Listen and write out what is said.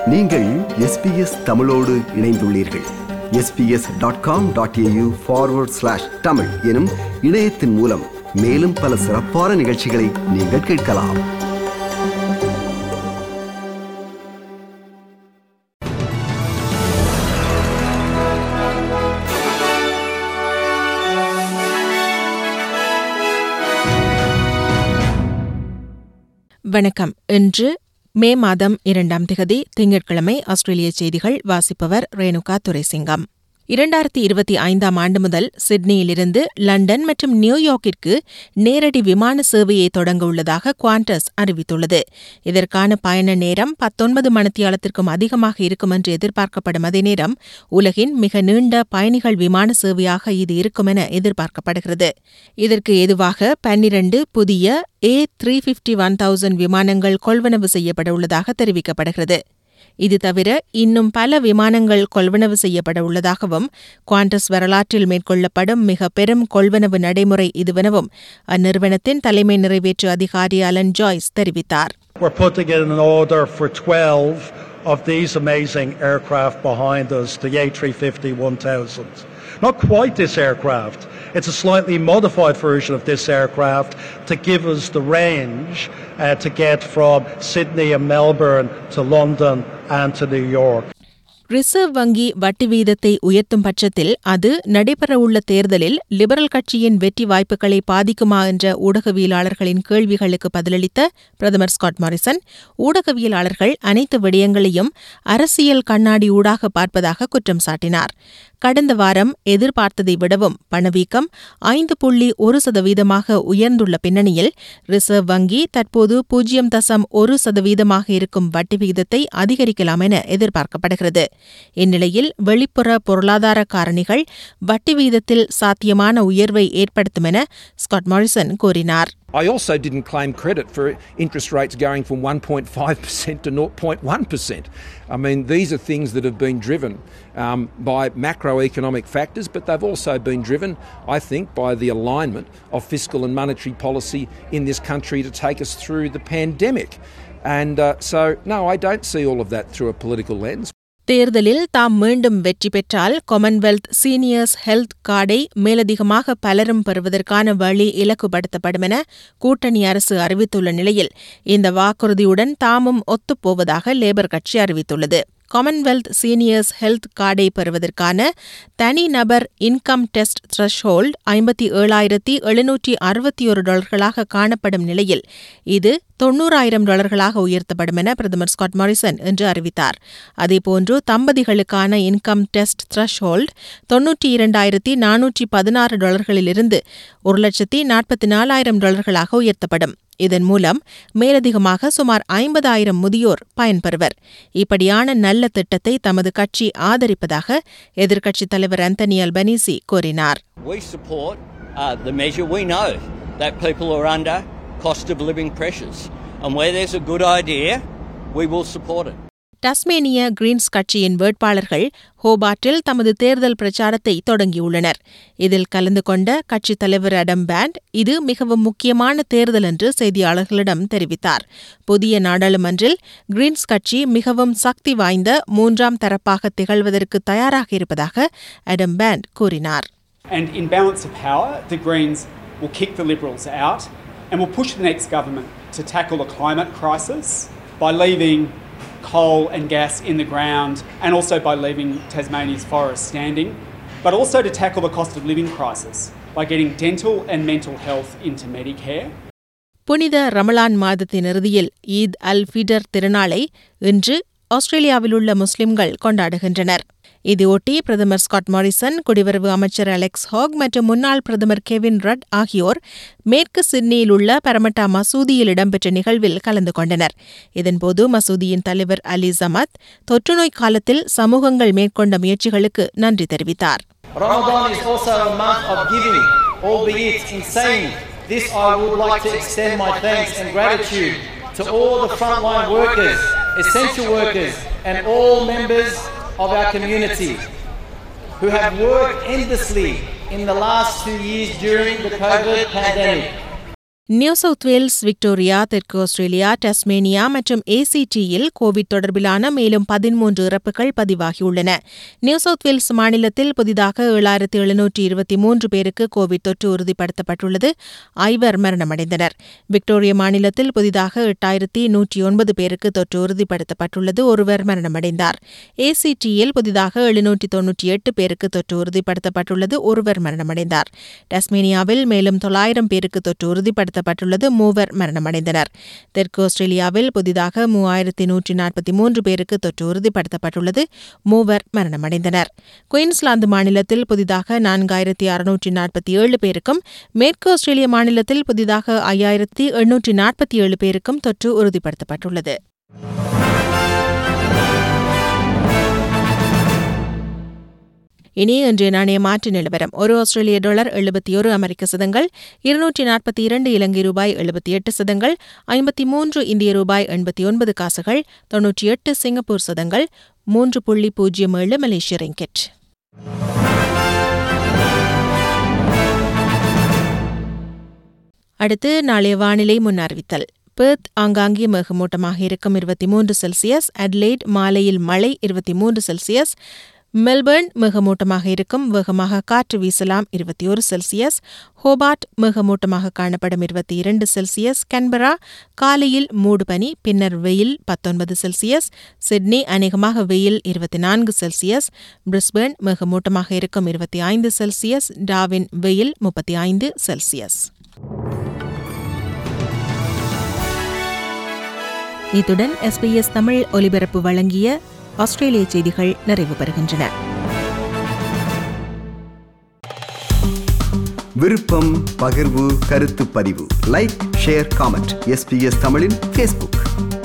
நீங்கள் எஸ்பிஎஸ் தமிழோடு இணைந்துள்ளீர்கள் SBS dot com dot AU forward slash Tamil எனும் இணையத்தின் மூலம் மேலும் பல சிறப்பான நிகழ்ச்சிகளை நீங்கள் கேட்கலாம் வணக்கம் இன்று மே மாதம் இரண்டாம் திகதி திங்கட்கிழமை ஆஸ்திரேலிய செய்திகள் வாசிப்பவர் ரேணுகா துரைசிங்கம் இரண்டாயிரத்தி இருபத்தி ஐந்தாம் ஆண்டு முதல் சிட்னியிலிருந்து லண்டன் மற்றும் நியூயார்க்கிற்கு நேரடி விமான சேவையை தொடங்க உள்ளதாக குவாண்டஸ் அறிவித்துள்ளது இதற்கான பயண நேரம் பத்தொன்பது மணித்தியாலத்திற்கும் அதிகமாக இருக்கும் என்று எதிர்பார்க்கப்படும் அதே நேரம் உலகின் மிக நீண்ட பயணிகள் விமான சேவையாக இது இருக்கும் என எதிர்பார்க்கப்படுகிறது இதற்கு ஏதுவாக பன்னிரண்டு புதிய A three fifty one thousand விமானங்கள் கொள்வனவு செய்யப்பட உள்ளதாக தெரிவிக்கப்படுகிறது இது தவிர இன்னும் பல விமானங்கள் கொள்வனவு செய்யப்பட உள்ளதாகவும் குவாண்டஸ் வரலாற்றில் மேற்கொள்ளப்படும் மிக பெரும் கொள்வனவு நடைமுறை இதுவெனவும் அந்நிறுவனத்தின் தலைமை நிறைவேற்று அதிகாரி அலன் ஜாய்ஸ் தெரிவித்தார் We're putting in an order for 12 of these amazing aircraft behind us, the A350 1000. Not quite this aircraft. It's a slightly modified version of this aircraft to give us the range uh, to get from Sydney and Melbourne to London and to New York. Reserve வங்கி வட்டி வீதத்தை உயர்த்தும் பட்சத்தில் அது நடைபெறவுள்ள தேர்தலில் liberal கட்சியின் வெற்றி வாய்ப்புகளை பாதிக்குமா என்ற ஊடகவியலாளர்களின் கேள்விகளுக்கு பதிலளித்த பிரதமர் ஸ்காட் மாரிசன் ஊடகவியலாளர்கள் அனைத்து விடயங்களையும் அரசியல் கண்ணாடி ஊடாக பார்ப்பதாக குற்றம் சாட்டினார் கடந்த வாரம் எதிர்பார்த்ததை விடவும் பணவீக்கம் ஐந்து புள்ளி ஒரு சதவீதமாக உயர்ந்துள்ள பின்னணியில் ரிசர்வ் வங்கி தற்போது பூஜ்ஜியம் தசம் ஒரு சதவீதமாக இருக்கும் வட்டி விகிதத்தை அதிகரிக்கலாம் என எதிர்பார்க்கப்படுகிறது இந்நிலையில் வெளிப்புற பொருளாதார காரணிகள் வட்டி விகிதத்தில் சாத்தியமான உயர்வை ஏற்படுத்தும் என ஸ்காட் மாரிசன் கூறினார் I also didn't claim credit for interest rates going from 1.5% to 0.1%. I mean, these are things that have been driven um, by macroeconomic factors, but they've also been driven, I think, by the alignment of fiscal and monetary policy in this country to take us through the pandemic. And uh, so, no, I don't see all of that through a political lens. தேர்தலில் தாம் மீண்டும் வெற்றி பெற்றால் Commonwealth seniors health கார்டை மேலதிகமாக பலரும் பெறுவதற்கான வழி இலக்குப்படுத்தப்படும் என கூட்டணி அரசு அறிவித்துள்ள நிலையில் இந்த வாக்குறுதியுடன் தாமும் ஒத்துப்போவதாக லேபர் கட்சி அறிவித்துள்ளது காமன்வெல்த் சீனியர்ஸ் ஹெல்த் கார்டை பெறுவதற்கான தனிநபர் இன்கம் டெஸ்ட் த்ரெஷ்ஹோல்ட் ஐம்பத்தி ஏழாயிரத்தி எழுநூற்றி அறுபத்தி ஒரு டாலர்களாக காணப்படும் நிலையில் இது தொன்னூறாயிரம் டாலர்களாக உயர்த்தப்படும் என பிரதமர் ஸ்காட் மாரிசன் இன்று அறிவித்தார் அதேபோன்று தம்பதிகளுக்கான இன்கம் டெஸ்ட் த்ரெஷ்ஹோல்ட் தொன்னூற்றி இரண்டாயிரத்தி நானூற்றி பதினாறு டாலர்களிலிருந்து ஒரு லட்சத்தி நாற்பத்தி நாலாயிரம் டாலர்களாக உயர்த்தப்படும் இதன் மூலம் மேலதிகமாக சுமார் ஐம்பதாயிரம் முதியோர் பயன்பெறுவர் இப்படியான நல்ல திட்டத்தை தமது கட்சி ஆதரிப்பதாக எதிர்க்கட்சித் தலைவர் அந்தனி அல்பனீசி கூறினார் We support uh, the measure. We know that people are under cost of living pressures. And where there's a good idea, we will support it. Tasmanian Greens கட்சியின் வேட்பாளர்கள் ஹோபார்ட்டில் தமது தேர்தல் பிரச்சாரத்தை தொடங்கியுள்ளனர் இதில் கலந்து கொண்ட கட்சித் தலைவர் அடம் பேண்ட் இது மிகவும் முக்கியமான தேர்தல் என்று செய்தியாளர்களிடம் தெரிவித்தார் புதிய நாடாளுமன்றில் கிரீன்ஸ் கட்சி மிகவும் சக்தி வாய்ந்த மூன்றாம் தரப்பாக திகழ்வதற்கு தயாராக இருப்பதாக அடம் பேண்ட் கூறினார் And in balance of power, the Greens will kick the Liberals out and will push the next government to tackle the climate crisis by leaving coal and gas in the ground and also by leaving Tasmania's forests standing, but also to tackle the cost of living crisis by getting dental and mental health into Medicare. புனித ரமலான் மாதத்தின் இறுதியில் ஈத் அல் ஃபிடர் திருநாளை இன்று ஆஸ்திரேலியாவில் உள்ள முஸ்லிம்கள் கொண்டாடுகின்றனர் இதையொட்டி பிரதமர் ஸ்காட் மாரிசன் குடிவரவு அமைச்சர் அலெக்ஸ் ஹாக் மற்றும் முன்னாள் பிரதமர் கெவின் ரட் ஆகியோர் மேற்கு சிட்னியில் உள்ள பரமட்டா மசூதியில் இடம்பெற்ற நிகழ்வில் கலந்து கொண்டனர் இதன்போது மசூதியின் தலைவர் அலி ஜமத் தொற்றுநோய் காலத்தில் சமூகங்கள் மேற்கொண்ட முயற்சிகளுக்கு நன்றி தெரிவித்தார் Ramadan is also a month of giving, albeit in saying this, I would like to extend my thanks and gratitude to all the frontline workers, essential workers, and all members of our community who have worked endlessly in the last two years during the COVID pandemic. New South Wales Victoria தெற்கு Australia Tasmania மற்றும் ஏசிடியில் Covid தொடர்பிலான மேலும் பதிமூன்று இறப்புகள் பதிவாகியுள்ளன new South Wales மாநிலத்தில் புதிதாக ஏழாயிரத்து எழுநூற்றி இருபத்தி மூன்று பேருக்கு கோவிட் தொற்று உறுதிப்படுத்தப்பட்டுள்ளது ஐவர் மரணமடைந்தனர் விக்டோரியா மாநிலத்தில் புதிதாக எட்டாயிரத்தி நூற்றி ஒன்பது பேருக்கு தொற்று உறுதிப்படுத்தப்பட்டுள்ளது ஒருவர் மரணமடைந்தார் ஏசிடியில் புதிதாக எழுநூற்றி தொன்னூற்றி எட்டு பேருக்கு தொற்று உறுதிப்படுத்தப்பட்டுள்ளது ஒருவர் மரணமடைந்தார் டஸ்மேனியாவில் மேலும் தொள்ளாயிரம் பேருக்கு தொற்று உறுதிப்படுத்தப்பட்டுள்ளது மூவர் மரணமடைந்தனர் தெற்கு ஆஸ்திரேலியாவில் புதிதாக மூவாயிரத்தி நூற்றி நாற்பத்தி மூன்று பேருக்கு தொற்று உறுதிப்படுத்தப்பட்டுள்ளது மூவர் மரணமடைந்தனர் குயின்ஸ்லாந்து மாநிலத்தில் புதிதாக நான்காயிரத்தி அறுநூற்றி நாற்பத்தி ஏழு பேருக்கும் மேற்கு ஆஸ்திரேலிய மாநிலத்தில் புதிதாக ஐயாயிரத்தி எண்ணூற்றி நாற்பத்தி ஏழு பேருக்கும் தொற்று உறுதிப்படுத்தப்பட்டுள்ளது இனி இன்றைய நாணய மாற்று நிலவரம் ஒரு ஆஸ்திரேலிய டாலர் எழுபத்தி ஒரு அமெரிக்க சதங்கள் இருநூற்றி நாற்பத்தி இரண்டு இலங்கை ரூபாய் எழுபத்தி எட்டு சதங்கள் ஐம்பத்தி மூன்று இந்திய ரூபாய் எண்பத்தி ஒன்பது காசுகள் தொன்னூற்றி எட்டு சிங்கப்பூர் சதங்கள் மூன்று புள்ளி பூஜ்ஜியம் ஏழு மலேசிய ரிங்கெட் அடுத்து நாளைய வானிலை முன் அறிவித்தல் பெர்த் ஆங்காங்கே மேகமூட்டமாக இருக்கும் இருபத்தி மூன்று செல்சியஸ் அட்லைட் மாலையில் மழை இருபத்தி மூன்று செல்சியஸ் மெல்பர்ன் மேகமூட்டமாக இருக்கும் வேகமாக காற்று வீசலாம் இருபத்தி ஒரு செல்சியஸ் ஹோபார்ட் மேகமூட்டமாக காணப்படும் இருபத்தி இரண்டு செல்சியஸ் கன்பரா காலையில் மூடுபனி பின்னர் வெயில் பத்தொன்பது செல்சியஸ் சிட்னி அநேகமாக வெயில் இருபத்தி நான்கு செல்சியஸ் பிரிஸ்பர்ன் மேகமூட்டமாக இருக்கும் இருபத்தி ஐந்து செல்சியஸ் டாவின் வெயில் முப்பத்தி ஐந்து செல்சியஸ் இத்துடன் எஸ்பிஎஸ் தமிழ் ஒலிபரப்பு வழங்கிய ஆஸ்திரேலிய செய்திகள் நிறைவு பெறுகின்றன விருப்பம் பகிர்வு கருத்து பதிவு லைக் ஷேர் காமெண்ட் எஸ்பிஎஸ் தமிழின் ஃபேஸ்புக்